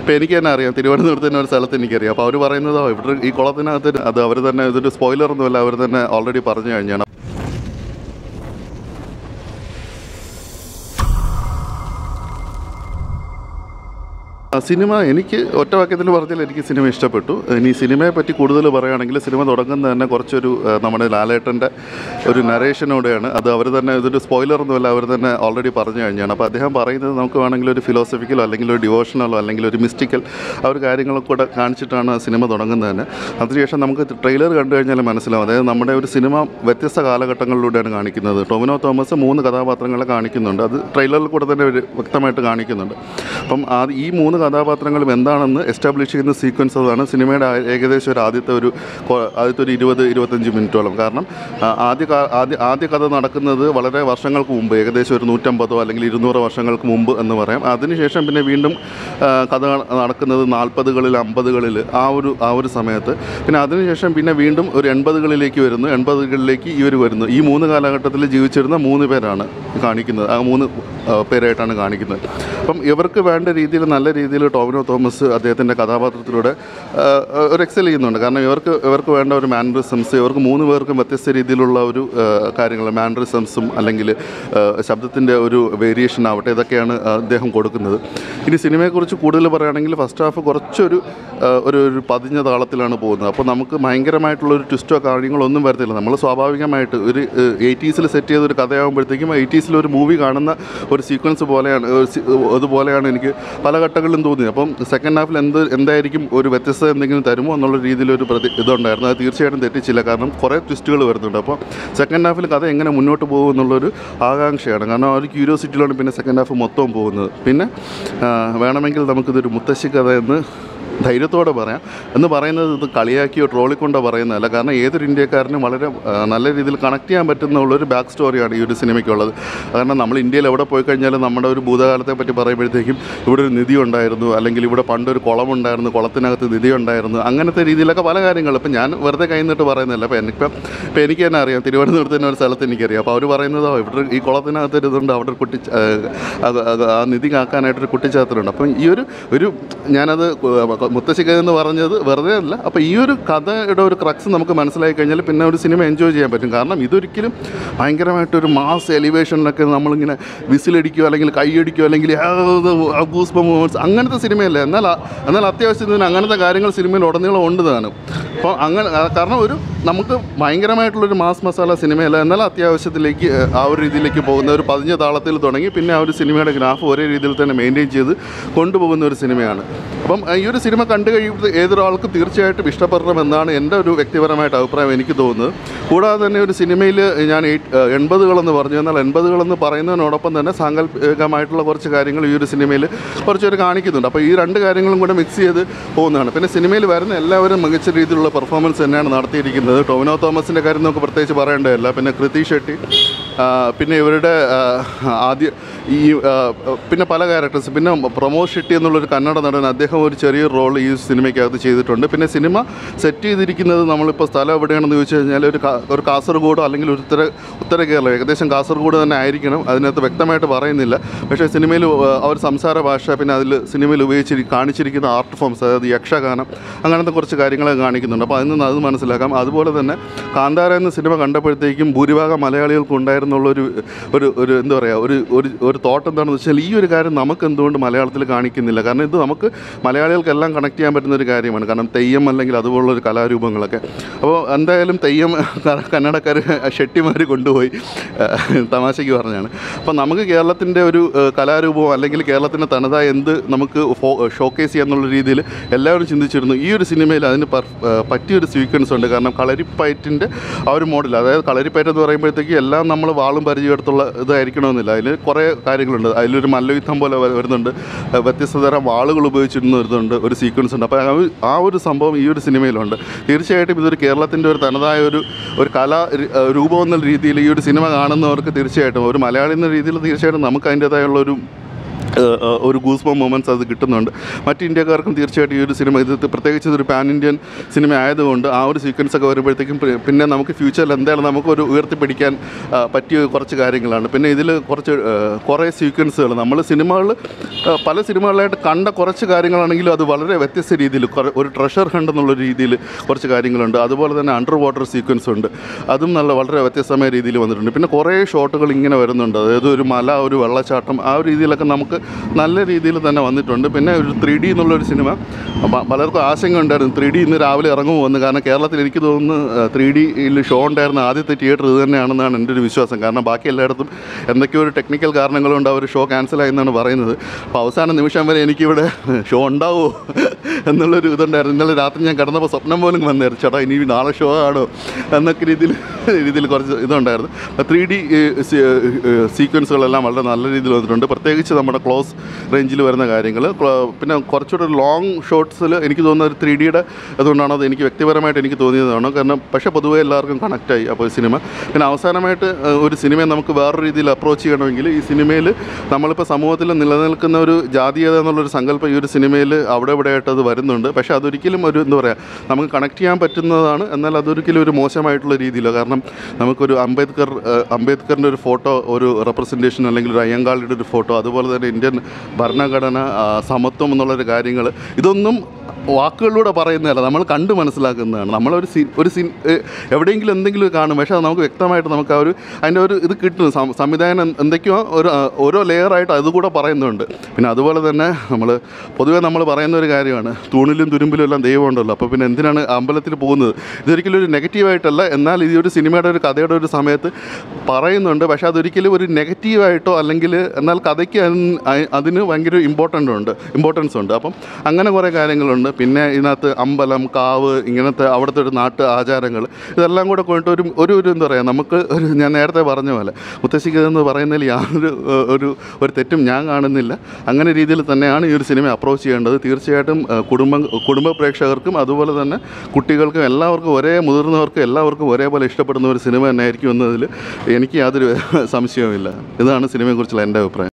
ഇപ്പോൾ എനിക്ക് തന്നെ അറിയാം തിരുവനന്തപുരത്ത് ഒരു സ്ഥലത്ത് എനിക്കറിയാം അപ്പോൾ അവർ പറയുന്നത് ഇവിടെ ഈ കുളത്തിനകത്ത് അത് അവർ തന്നെ ഇതൊരു സ്പോയിലർ ഒന്നുമല്ല അവർ തന്നെ ഓൾറെഡി പറഞ്ഞു കഴിഞ്ഞാണ് ആ, സിനിമ എനിക്ക് ഒറ്റ വാക്യത്തിൽ പറഞ്ഞാൽ എനിക്ക് സിനിമ ഇഷ്ടപ്പെട്ടു ഇനി സിനിമയെ പറ്റി കൂടുതൽ പറയുകയാണെങ്കിൽ സിനിമ തുടങ്ങുന്നത് തന്നെ കുറച്ചൊരു ആ, നമ്മുടെ ലാലേട്ടൻ്റെ ഒരു നരേഷനോടെയാണ് അത് അവർ തന്നെ ഇതൊരു സ്പോയിലർ ഒന്നുമല്ല അവർ തന്നെ ഓൾറെഡി പറഞ്ഞു കഴിഞ്ഞാണ് അപ്പോൾ അദ്ദേഹം പറയുന്നത് നമുക്ക് വേണമെങ്കിൽ ഒരു ഫിലോസഫിക്കലോ അല്ലെങ്കിൽ ഒരു ഡിവോഷണലോ അല്ലെങ്കിൽ ഒരു മിസ്റ്റിക്കൽ ആ ഒരു കാര്യങ്ങളൊക്കെ കൂടെ കാണിച്ചിട്ടാണ് ആ സിനിമ തുടങ്ങുന്നത് തന്നെ അതിനുശേഷം നമുക്ക് ട്രെയിലർ കണ്ടു കഴിഞ്ഞാൽ മനസ്സിലാവും അതായത് നമ്മുടെ ഒരു സിനിമ വ്യത്യസ്ത കാലഘട്ടങ്ങളിലൂടെയാണ് കാണിക്കുന്നത് ടൊമിനോ തോമസ് മൂന്ന് കഥാപാത്രങ്ങളെ കാണിക്കുന്നുണ്ട് അത് ട്രെയിലറിൽ കൂടെ തന്നെ ഒരു വ്യക്തമായിട്ട് കാണിക്കുന്നുണ്ട് അപ്പം ആ ഈ മൂന്ന് കഥാപാത്രങ്ങളും എന്താണെന്ന് എസ്റ്റാബ്ലിഷ് ചെയ്യുന്ന സീക്വൻസ് അതാണ് സിനിമയുടെ ആ- ഏകദേശം ഒരു ആദ്യത്തെ ഒരു കൊ- ആദ്യത്തെ ഒരു ഇരുപത് ഇരുപത്തഞ്ച് മിനിറ്റോളം കാരണം ആ, ആദ്യ കാ- ആദ്യ ആദ്യ കഥ നടക്കുന്നത് വളരെ വർഷങ്ങൾക്ക് മുമ്പ് ഏകദേശം ഒരു നൂറ്റമ്പതോ അല്ലെങ്കിൽ ഇരുന്നൂറോ വർഷങ്ങൾക്ക് മുമ്പ് എന്ന് പറയാം അതിനുശേഷം പിന്നെ വീണ്ടും ആ, കഥ നടക്കുന്നത് നാൽപ്പതുകളിൽ അമ്പതുകളിൽ ആ ഒരു ആ ഒരു സമയത്ത് പിന്നെ അതിനുശേഷം പിന്നെ വീണ്ടും ഒരു എൺപതുകളിലേക്ക് വരുന്നു എൺപതുകളിലേക്ക് ഇവർ വരുന്നു ഈ മൂന്ന് കാലഘട്ടത്തിൽ ജീവിച്ചിരുന്ന മൂന്ന് പേരാണ് കാണിക്കുന്നത് ആ മൂന്ന് ആ, പേരായിട്ടാണ് കാണിക്കുന്നത് അപ്പം ഇവർക്ക് വേണ്ട രീതിയിൽ നല്ല രീതിയിൽ ടോവിനോ തോമസ് അദ്ദേഹത്തിൻ്റെ കഥാപാത്രത്തിലൂടെ ആ, ഒരു എക്സൽ ചെയ്യുന്നുണ്ട് കാരണം ഇവർക്ക് ഇവർക്ക് വേണ്ട ഒരു മാനറിസംസ് ഇവർക്ക് മൂന്ന് പേർക്കും വ്യത്യസ്ത രീതിയിലുള്ള ഒരു ആ, കാര്യങ്ങൾ മാനറിസംസും അല്ലെങ്കിൽ ശബ്ദത്തിൻ്റെ ഒരു വേരിയേഷൻ ആവട്ടെ ഇതൊക്കെയാണ് അദ്ദേഹം കൊടുക്കുന്നത് ഇനി സിനിമയെക്കുറിച്ച് കൂടുതൽ പറയുകയാണെങ്കിൽ ഫസ്റ്റ് ഹാഫ് കുറച്ചൊരു ആ, ഒരു ഒരു പതിഞ്ഞ താളത്തിലാണ് പോകുന്നത് അപ്പോൾ നമുക്ക് ഭയങ്കരമായിട്ടുള്ള ഒരു ട്വിസ്റ്റോ കാര്യങ്ങളോ ഒന്നും വരത്തില്ല നമ്മൾ സ്വാഭാവികമായിട്ട് ഒരു എയ്റ്റീസിൽ സെറ്റ് ചെയ്ത ഒരു കഥയാകുമ്പോഴത്തേക്കും എയ്റ്റീസിൽ ഒരു മൂവി കാണുന്ന ഒരു സീക്വൻസ് പോലെയാണ് ഒരു സി- അതുപോലെയാണ് എനിക്ക് പല ഘട്ടങ്ങളിലും തോന്നിയത് അപ്പം സെക്കൻഡ് ഹാഫിൽ എന്ത് എന്തായിരിക്കും ഒരു വ്യത്യസ്തത എന്തെങ്കിലും തരുമോ എന്നുള്ള രീതിയിലൊരു പ്രതി ഇതുണ്ടായിരുന്നു അത് തീർച്ചയായിട്ടും തെറ്റിച്ചില്ല കാരണം കുറേ ട്വിസ്റ്റുകൾ വരുന്നുണ്ട് അപ്പോൾ സെക്കൻഡ് ഹാഫിൽ കഥ എങ്ങനെ മുന്നോട്ട് പോകും എന്നുള്ളൊരു ആകാംക്ഷയാണ് കാരണം ആ ഒരു ക്യൂരിയോസിറ്റിയിലാണ് പിന്നെ സെക്കൻഡ് ഹാഫ് മൊത്തം പോകുന്നത് പിന്നെ ആ, വേണമെങ്കിൽ നമുക്കിതൊരു മുത്തശ്ശി കഥ എന്ന് ധൈര്യത്തോടെ പറയാം എന്ന് പറയുന്നത് ഇത് കളിയാക്കിയോ ട്രോളിക്കൊണ്ടോ പറയുന്നതല്ല കാരണം ഏതൊരു ഇന്ത്യക്കാരനും വളരെ ആ, നല്ല രീതിയിൽ കണക്ട് ചെയ്യാൻ പറ്റുന്ന ഉള്ളൊരു ബാക്ക് സ്റ്റോറിയാണ് ഈ ഒരു സിനിമയ്ക്കുള്ളത് കാരണം നമ്മൾ ഇന്ത്യയിൽ എവിടെ പോയി കഴിഞ്ഞാലും നമ്മുടെ ഒരു ഭൂതകാലത്തെ പറ്റി പറയുമ്പോഴത്തേക്കും ഇവിടെ ഒരു നിധി ഉണ്ടായിരുന്നു അല്ലെങ്കിൽ ഇവിടെ പണ്ടൊരു കുളമുണ്ടായിരുന്നു കുളത്തിനകത്ത് നിധി ഉണ്ടായിരുന്നു അങ്ങനത്തെ രീതിയിലൊക്കെ പല കാര്യങ്ങളും ഇപ്പം ഞാൻ വെറുതെ കൈ നിന്നിട്ട് പറയുന്നില്ല അപ്പോൾ എനിക്കിപ്പം ഇപ്പം എനിക്ക് തന്നെ അറിയാം തിരുവനന്തപുരത്ത് തന്നെ ഒരു സ്ഥലത്ത് എനിക്കറിയാം അപ്പോൾ അവർ പറയുന്നത് "ഓ, ഇവിടെ ഈ കുളത്തിനകത്ത് ഒരു ഇതുണ്ട് അവിടെ ഒരു കുട്ടി ആ, അത് അത് ആ നിധി കാക്കാനായിട്ടൊരു കുട്ടിച്ചാത്തലുണ്ട് അപ്പം ഈ ഒരു ഒരു ഞാനത് മുത്തശ്ശിക്ക എന്ന് പറഞ്ഞത് വെറുതെ അല്ല അപ്പോൾ ഈ ഒരു കഥയുടെ ഒരു ക്രക്സ് നമുക്ക് മനസ്സിലായി കഴിഞ്ഞാൽ പിന്നെ ഒരു സിനിമ എൻജോയ് ചെയ്യാൻ പറ്റും കാരണം ഇതൊരിക്കലും ഭയങ്കരമായിട്ടൊരു മാസ് എലിവേഷനിലൊക്കെ നമ്മളിങ്ങനെ വിസിലടിക്കുകയോ അല്ലെങ്കിൽ കൈയടിക്കുകയോ അല്ലെങ്കിൽ ഗൂസ് മൂവ്മെൻറ്റ്സ് അങ്ങനത്തെ സിനിമയല്ല എന്നാൽ ആ- എന്നാൽ അത്യാവശ്യത്തിന് അങ്ങനത്തെ കാര്യങ്ങൾ സിനിമയിൽ ഉടനീളം ഉണ്ട് താനും അപ്പോൾ അങ്ങനെ ആ, കാരണം ഒരു നമുക്ക് ഭയങ്കരമായിട്ടുള്ളൊരു മാസ് മസാല സിനിമയല്ല എന്നാൽ അത്യാവശ്യത്തിലേക്ക് ഏഹ്, ആ ഒരു രീതിയിലേക്ക് പോകുന്ന ഒരു പതിഞ്ഞ താളത്തിൽ തുടങ്ങി പിന്നെ ആ ഒരു സിനിമയുടെ ഗ്രാഫ് ഒരേ രീതിയിൽ തന്നെ മെയിൻറ്റെയിൻ ചെയ്ത് കൊണ്ടുപോകുന്ന ഒരു സിനിമയാണ് അപ്പം ഈ ഒരു സിനിമ കണ്ടു കഴിയുമ്പോൾ ഏതൊരാൾക്കും തീർച്ചയായിട്ടും ഇഷ്ടപ്പെടണമെന്നാണ് എൻ്റെ ഒരു വ്യക്തിപരമായിട്ട് അഭിപ്രായം എനിക്ക് തോന്നുന്നത് കൂടാതെ തന്നെ ഒരു സിനിമയിൽ ഞാൻ എയ്റ്റ് എൺപതുകളെന്ന് പറഞ്ഞു എന്നാൽ എൺപതുകളെന്ന് പറയുന്നതിനോടൊപ്പം തന്നെ സാങ്കല്പികമായിട്ടുള്ള കുറച്ച് കാര്യങ്ങൾ ഈ ഒരു സിനിമയിൽ കുറച്ചൊരു കാണിക്കുന്നുണ്ട് അപ്പോൾ ഈ രണ്ട് കാര്യങ്ങളും കൂടെ മിക്സ് ചെയ്ത് പോകുന്നതാണ് പിന്നെ സിനിമയിൽ വരുന്ന എല്ലാവരും മികച്ച രീതിയിലുള്ള പെർഫോമൻസ് തന്നെയാണ് നടത്തിയിരിക്കുന്നത് ടോവിനോ തോമസിൻ്റെ കാര്യം നമുക്ക് പ്രത്യേകിച്ച് പറയേണ്ടതല്ല പിന്നെ കൃതി ഷെട്ടി ആ, പിന്നെ ഇവരുടെ ആ, ആദ്യ ഈ ആ, പിന്നെ പല ക്യാരക്ടേഴ്സ് പിന്നെ പ്രമോദ് ഷെട്ടി എന്നുള്ളൊരു കന്നഡ നടൻ അദ്ദേഹം ഒരു ചെറിയൊരു റോൾ ഈ സിനിമയ്ക്കകത്ത് ചെയ്തിട്ടുണ്ട് പിന്നെ സിനിമ സെറ്റ് ചെയ്തിരിക്കുന്നത് നമ്മളിപ്പോൾ സ്ഥലം എവിടെയാണെന്ന് ചോദിച്ചു കഴിഞ്ഞാൽ ഒരു കാ- ഒരു കാസർഗോഡോ അല്ലെങ്കിൽ ഒരു ഉത്തര ഉത്തര കേരളം ഏകദേശം കാസർഗോഡ് തന്നെ ആയിരിക്കണം അതിനകത്ത് വ്യക്തമായിട്ട് പറയുന്നില്ല പക്ഷേ സിനിമയിൽ ആ ഒരു സംസാര ഭാഷ പിന്നെ അതിൽ സിനിമയിൽ ഉപയോഗിച്ചിരി കാണിച്ചിരിക്കുന്ന ആർട്ട് ഫോംസ് അതായത് യക്ഷഗാനം അങ്ങനത്തെ കുറച്ച് കാര്യങ്ങളൊക്കെ കാണിക്കുന്നുണ്ട് അപ്പോൾ അതിൽ നിന്ന് അത് മനസ്സിലാക്കാം അതുപോലെ തന്നെ കാന്താര എന്ന സിനിമ കണ്ടപ്പോഴത്തേക്കും ഭൂരിഭാഗം മലയാളികൾക്ക് ഉണ്ടായിരുന്നുള്ളൊരു ഒരു ഒരു എന്താ പറയുക ഒരു ഒരു ഒരു തോട്ട് എന്താണെന്ന് വെച്ചാൽ ഈ ഒരു കാര്യം നമുക്ക് എന്തുകൊണ്ട് മലയാളത്തിൽ കാണിക്കുന്നില്ല കാരണം ഇത് നമുക്ക് മലയാളികൾക്കെല്ലാം കണക്ട് ചെയ്യാൻ പറ്റുന്ന ഒരു കാര്യമാണ് കാരണം തെയ്യം അല്ലെങ്കിൽ അതുപോലുള്ള ഒരു കലാരൂപങ്ങളൊക്കെ അപ്പോൾ എന്തായാലും തെയ്യം കന്നഡക്കാർ ഷെട്ടിമാർ കൊണ്ടുപോയി ഏഹ്, തമാശയ്ക്ക് പറഞ്ഞാണ് അപ്പോൾ നമുക്ക് കേരളത്തിൻ്റെ ഒരു ഏഹ്, കലാരൂപമോ അല്ലെങ്കിൽ കേരളത്തിൻ്റെ തനതായ എന്ത് നമുക്ക് ഷോക്കേസ് ചെയ്യാന്നുള്ള രീതിയിൽ എല്ലാവരും ചിന്തിച്ചിരുന്നു ഈ ഒരു സിനിമയിൽ അതിന് പെർ ഏഹ്, പറ്റിയൊരു സീക്വൻസ് ഉണ്ട് കാരണം കളരിപ്പയറ്റിൻ്റെ ആ ഒരു മോഡൽ അതായത് കളരിപ്പയറ്റ് എന്ന് പറയുമ്പോഴത്തേക്ക് എല്ലാം നമ്മൾ വാളും പരിചയമെടുത്തുള്ള ഇതായിരിക്കണമെന്നില്ല അതിൽ കുറേ കാര്യങ്ങളുണ്ട് അതിലൊരു മല്ലയുദ്ധം പോലെ വ- വരുന്നുണ്ട് ഏഹ്, വ്യത്യസ്ത തരം വാളുകൾ ഉപയോഗിച്ചിരുന്ന വരുന്നുണ്ട് ഒരു സീക്വൻസ് ഉണ്ട് അപ്പോൾ ആ ഒരു- ആ ഒരു സംഭവം ഈ ഒരു സിനിമയിലുണ്ട് തീർച്ചയായിട്ടും ഇതൊരു കേരളത്തിൻ്റെ ഒരു തനതായ ഒരു ഒരു കലാ രി- ഏഹ്, രൂപം എന്ന രീതിയിൽ ഈ ഒരു സിനിമ കാണുന്നവർക്ക് തീർച്ചയായിട്ടും ഒരു മലയാളി എന്ന രീതിയിൽ തീർച്ചയായിട്ടും നമുക്ക് അതിൻ്റേതായുള്ള ഒരു ഏഹ് ഏഹ് ഒരു ഗൂസ്ബോ മൊമെൻറ്റ്സ് അത് കിട്ടുന്നുണ്ട് മറ്റ് ഇന്ത്യക്കാർക്കും തീർച്ചയായിട്ടും ഈ ഒരു സിനിമ ഇത് പ്രത്യേകിച്ച് ഇതൊരു പാൻ ഇന്ത്യൻ സിനിമ ആയതുകൊണ്ട് ആ ഒരു സീക്വൻസ് ഒക്കെ വരുമ്പോഴത്തേക്കും പി- പിന്നെ നമുക്ക് ഫ്യൂച്ചറിൽ എന്തായാലും നമുക്കൊരു ഉയർത്തിപ്പിടിക്കാൻ ആ, പറ്റിയ കുറച്ച് കാര്യങ്ങളാണ് പിന്നെ ഇതിൽ കുറച്ച് ഏഹ്, കുറേ സീക്വൻസുകൾ നമ്മൾ സിനിമകൾ പല സിനിമകളിലായിട്ട് കണ്ട കുറച്ച് കാര്യങ്ങളാണെങ്കിലും അത് വളരെ വ്യത്യസ്ത രീതിയിൽ കുറേ ഒരു ട്രഷർ ഹണ്ട് എന്നുള്ള രീതിയിൽ കുറച്ച് കാര്യങ്ങളുണ്ട് അതുപോലെ തന്നെ അണ്ടർ വാട്ടർ സീക്വൻസ് ഉണ്ട് അതും നല്ല വളരെ വ്യത്യസ്തമായ രീതിയിൽ വന്നിട്ടുണ്ട് പിന്നെ കുറേ ഷോട്ടുകൾ ഇങ്ങനെ വരുന്നുണ്ട് അതായത് ഒരു മല ഒരു വെള്ളച്ചാട്ടം ആ ഒരു രീതിയിലൊക്കെ നമുക്ക് നല്ല രീതിയിൽ തന്നെ വന്നിട്ടുണ്ട് പിന്നെ ഒരു ത്രീ ഡി എന്നുള്ളൊരു സിനിമ പ- പലർക്കും ആശങ്ക ഉണ്ടായിരുന്നു ത്രീ ഡി ഇന്ന് രാവിലെ ഇറങ്ങുമോ എന്ന് കാരണം കേരളത്തിൽ എനിക്ക് തോന്നുന്നു ത്രീ ഡിയിൽ ഷോ ഉണ്ടായിരുന്ന ആദ്യത്തെ തിയേറ്റർ ഇത് തന്നെയാണെന്നാണ് എൻ്റെ ഒരു വിശ്വാസം കാരണം ബാക്കി എല്ലായിടത്തും എന്തൊക്കെയോ ഒരു ടെക്നിക്കൽ കാരണങ്ങളുണ്ട് അവർ ഷോ ക്യാൻസലായി എന്നാണ് പറയുന്നത് അപ്പോൾ അവസാന നിമിഷം വരെ എനിക്കിവിടെ ഷോ ഉണ്ടാവുമോ എന്നുള്ളൊരു ഇതുണ്ടായിരുന്നു ഇന്നലെ രാത്രി ഞാൻ കിടന്നപ്പോൾ സ്വപ്നം പോലും വന്നായിരുന്നു ചേട്ടാ ഇനി നാളെ ഷോ ആണോ എന്നൊക്കെ രീതിയിൽ രീതിയിൽ കുറച്ച് ഇതുണ്ടായിരുന്നു ത്രീ ഡി സീക്വൻസുകളെല്ലാം വളരെ നല്ല രീതിയിൽ വന്നിട്ടുണ്ട് പ്രത്യേകിച്ച് നമ്മുടെ ക്ലോസ് റേഞ്ചിൽ വരുന്ന കാര്യങ്ങൾ പിന്നെ കുറച്ചുകൂടെ ലോങ് ഷോട്ട്സിൽ എനിക്ക് തോന്നുന്ന ഒരു ത്രീ ഡിയുടെ അതുകൊണ്ടാണ് അത് എനിക്ക് വ്യക്തിപരമായിട്ട് എനിക്ക് തോന്നിയതാണ് കാരണം പക്ഷേ പൊതുവേ എല്ലാവർക്കും കണക്റ്റായി അപ്പോൾ ഈ സിനിമ പിന്നെ അവസാനമായിട്ട് ഏഹ്, ഒരു സിനിമയെ നമുക്ക് വേറൊരു രീതിയിൽ അപ്രോച്ച് ചെയ്യണമെങ്കിൽ ഈ സിനിമയിൽ നമ്മളിപ്പോൾ സമൂഹത്തിൽ നിലനിൽക്കുന്ന ഒരു ജാതീയത എന്നുള്ളൊരു സങ്കല്പം ഈ ഒരു സിനിമയിൽ അവിടെ ഇവിടെ ആയിട്ട് അത് വരുന്നുണ്ട് പക്ഷേ അതൊരിക്കലും ഒരു എന്താ പറയുക നമുക്ക് കണക്ട് ചെയ്യാൻ പറ്റുന്നതാണ് എന്നാൽ അതൊരിക്കലും ഒരു മോശമായിട്ടുള്ള രീതിയിലോ കാരണം നമുക്കൊരു അംബേദ്കർ ഏഹ്, അംബേദ്കറിൻ്റെ ഒരു ഫോട്ടോ ഒരു റെപ്രസെൻറ്റേഷൻ അല്ലെങ്കിൽ ഒരു അയ്യങ്കാളിയുടെ ഒരു ഫോട്ടോ അതുപോലെ തന്നെ ഇന്ത്യൻ ഭരണഘടന ആ, സമത്വം എന്നുള്ളൊരു കാര്യങ്ങൾ ഇതൊന്നും വാക്കുകളിലൂടെ പറയുന്നതല്ല നമ്മൾ കണ്ട് മനസ്സിലാക്കുന്നതാണ് നമ്മളൊരു സീൻ ഒരു സീൻ ഏഹ്, എവിടെയെങ്കിലും എന്തെങ്കിലും കാണും പക്ഷേ അത് നമുക്ക് വ്യക്തമായിട്ട് നമുക്ക് ആ ഒരു അതിൻ്റെ ഒരു ഇത് കിട്ടും സം- സംവിധാനം എന്തൊക്കെയോ ഒരു ആ, ഓരോ ലെയറായിട്ട് അതുകൂടെ പറയുന്നുണ്ട് പിന്നെ അതുപോലെ തന്നെ നമ്മൾ പൊതുവേ നമ്മൾ പറയുന്ന ഒരു കാര്യമാണ് തൂണിലും തുരുമ്പിലും എല്ലാം ദൈവമുണ്ടല്ലോ അപ്പോൾ പിന്നെ എന്തിനാണ് അമ്പലത്തിൽ പോകുന്നത് ഇതൊരിക്കലും ഒരു നെഗറ്റീവായിട്ടല്ല എന്നാൽ ഈ ഒരു സിനിമയുടെ ഒരു കഥയുടെ ഒരു സമയത്ത് പറയുന്നുണ്ട് പക്ഷേ അതൊരിക്കലും ഒരു നെഗറ്റീവായിട്ടോ അല്ലെങ്കിൽ എന്നാൽ കഥയ്ക്ക് അതിന് അ- അതിന് ഭയങ്കര ഇമ്പോർട്ടൻ്റ് ഉണ്ട് ഇമ്പോർട്ടൻസ് ഉണ്ട് അപ്പം അങ്ങനെ കുറേ കാര്യങ്ങളുണ്ട് പിന്നെ ഇതിനകത്ത് അമ്പലം കാവ് ഇങ്ങനത്തെ അവിടുത്തെ ഒരു നാട്ട് ആചാരങ്ങൾ ഇതെല്ലാം കൂടെ കൊണ്ടിട്ട് ഒരു ഒരു ഒരു എന്താ പറയുക നമുക്ക് ഒരു ഞാൻ നേരത്തെ പറഞ്ഞ പോലെ മുത്തശ്ശിക്ക് എന്ന് പറയുന്നതിൽ യാതൊരു ഏഹ്, ഒരു ഒരു തെറ്റും ഞാൻ കാണുന്നില്ല അങ്ങനെ രീതിയിൽ തന്നെയാണ് ഈ ഒരു സിനിമ അപ്രോച്ച് ചെയ്യേണ്ടത് തീർച്ചയായിട്ടും ഏഹ്, കുടുംബം കുടുംബ പ്രേക്ഷകർക്കും അതുപോലെ തന്നെ കുട്ടികൾക്കും എല്ലാവർക്കും ഒരേ മുതിർന്നവർക്കും എല്ലാവർക്കും ഒരേപോലെ ഇഷ്ടപ്പെടുന്ന ഒരു സിനിമ തന്നെ ആയിരിക്കും എന്നതിൽ എനിക്ക് യാതൊരു സംശയവുമില്ല ഇതാണ് സിനിമയെക്കുറിച്ചുള്ള എൻ്റെ അഭിപ്രായം